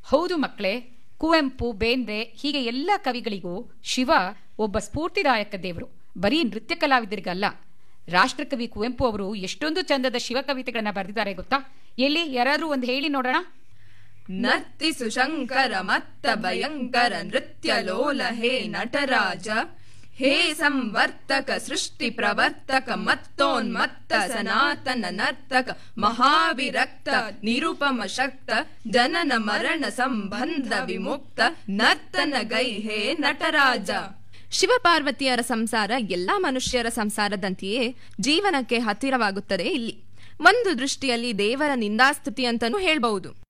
ಹೌದು ಮಕ್ಕಳೇ ಕುವೆಂಪು ಬೇಂದ್ರೆ ಹೀಗೆ ಎಲ್ಲ ಕವಿಗಳಿಗೂ ಶಿವ ಒಬ್ಬ ಸ್ಫೂರ್ತಿದಾಯಕ ದೇವರು ಬರೀ ನೃತ್ಯ ಕಲಾವಿದರಿಗಲ್ಲ ರಾಷ್ಟ್ರಕವಿ ಕುವೆಂಪು ಅವರು ಎಷ್ಟೊಂದು ಚಂದದ ಶಿವ ಕವಿತೆಗಳನ್ನ ಬರೆದಿದ್ದಾರೆ ಗೊತ್ತಾ ಎಲ್ಲಿ ಯಾರಾದ್ರೂ ಒಂದು ಹೇಳಿ ನೋಡೋಣ ನರ್ತಿಸು ಶಂಕರ ಮತ್ತ ಭಯಂಕರ ನೃತ್ಯ ಲೋಲ ಹೇ ನಟರಾಜ ಹೇ ಸಂವರ್ತಕ ಸೃಷ್ಟಿ ಪ್ರವರ್ತಕ ಮತ್ತೋನ್ಮತ್ತ ಸನಾತನ ನರ್ತಕ ಮಹಾವಿರಕ್ತ ನಿರುಪಮ ಶಕ್ತ ಜನನ ಮರಣ ಸಂಬಂಧ ವಿಮುಕ್ತ ನರ್ತನ ಗೈ ಹೇ ನಟರಾಜ ಶಿವಪಾರ್ವತಿಯರ ಸಂಸಾರ ಎಲ್ಲಾ ಮನುಷ್ಯರ ಸಂಸಾರದಂತೆಯೇ ಜೀವನಕ್ಕೆ ಹತ್ತಿರವಾಗುತ್ತದೆ ಇಲ್ಲಿ ಒಂದು ದೃಷ್ಟಿಯಲ್ಲಿ ದೇವರ ನಿಂದಾಸ್ತುತಿ ಅಂತನೂ ಹೇಳ್ಬಹುದು